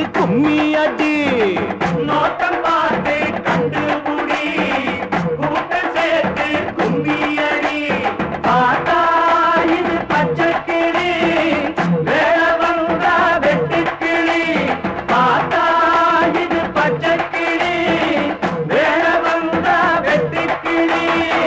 கும்மி அடி நோட்டம் பார்த்து கண்டுபிடி கூட்டம் சேர்த்து கும்மியடி பார்த்தா இது பச்சை கிளி வேலை வந்தா வெட்டுக்கிளி பார்த்தா இது பச்சை கிளி வேலை வந்தா வெட்டுக்கிளி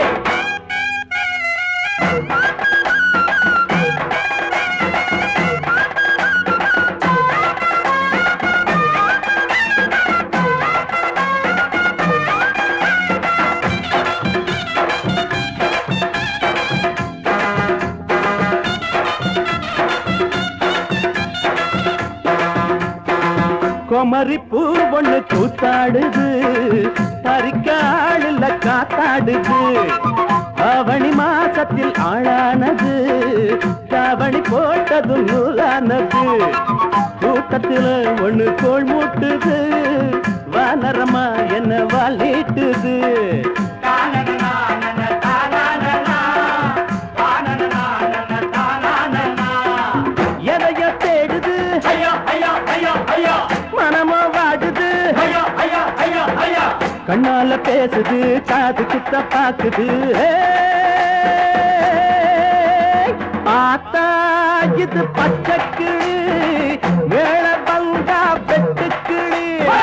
குமரி பூ ஒண்ணு கூத்தாடுது பறிக்க ஆளுல காத்தாடுது அவனி மாசத்தில் ஆளானது கவனி போட்டதும் நூலானது கூட்டத்துல ஒண்ணு கோள் மூட்டுது வானரமா என்ன வாழிட்டுது எதைய தேடுது மனமோ வாடுது கண்ணால பேசுது காது குத்த பாக்குது ஆத்தா இது பச்சைக்கிளி வேள பங்கா வெட்டுக்கிளி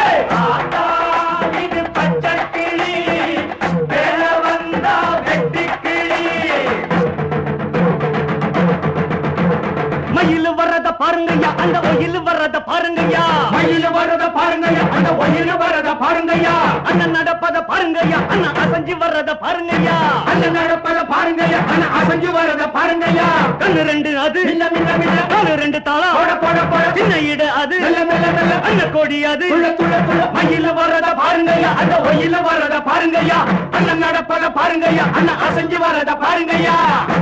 மயில் வர்றத பாருங்கய்யா அந்த ஒயில் வர்றத பாருங்கய்யா பாருங்கய்யா அண்ணன் நடப்பத பாருங்கய்யா அண்ணன் அசைஞ்சு வர்றத பாருங்கய்யா அண்ணன் நடப்பத பாருங்கய்யா அண்ணன் அசைஞ்சு வரத பாருங்கய்யா கண்ணு ரெண்டு அது மில்ல மில்ல மில்ல காலு ரெண்டு தாளம் போட போட போட சின்ன இட அது மெல்ல மெல்ல மெல்ல அண்ணன் கோடி அது துள்ள துள்ள துள்ள மயில வர்றத பாருங்கய்யா அந்த ஒயில வர்றத பாருங்கய்யா அண்ணன் நடப்பத பாருங்கய்யா அண்ணன் அசைஞ்சு வர்றத பாருங்கய்யா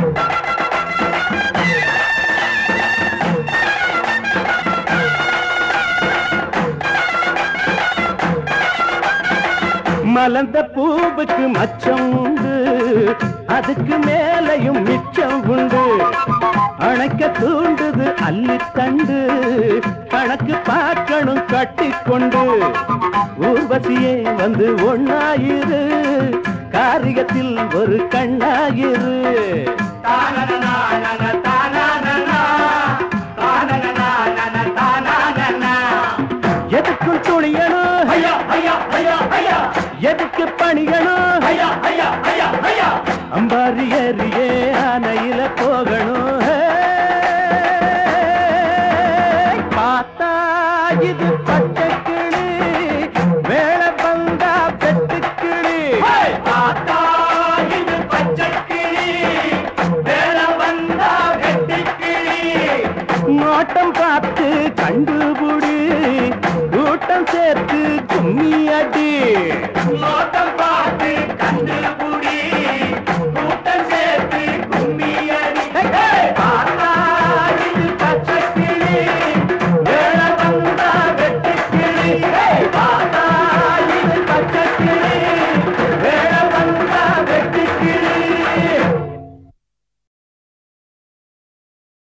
மலர்ந்த பூவுக்கு மச்சம் உண்டு அதுக்கு மேலையும் மிச்சம் உண்டு அணைக்க தூண்டுது அள்ளித்தண்டு கணக்கு பார்க்கணும் கட்டிக்கொண்டு ஊர்வசியே வந்து ஒண்ணாயிரு காரிகத்தில் ஒரு கண்ணாயிரு தானனனானன, தானானனா, தானனனானன, தானானனா. எதுக்கும் துணியணும் ஐயா, ஐயா, ஐயா, ஐயா, எதுக்கு பணியணும் ஐயா, ஐயா, ஐயா, ஐயா. அம்பாரி ஏறியே ஆனையில போகணும் ஹே. பார்த்தா இது பச்சை கிளி வேலை வந்தா வெட்டுக்கிளி ஹேய்! ஆத்தா, இது பச்சைக் கிளி, வேலை வந்தா வெட்டுக்கிளி. நோட்டம் பார்த்து கண்டுபிடி கூட்டம் சேர்த்து கும்மி அடி நோட்டம் பார்த்து கண்டு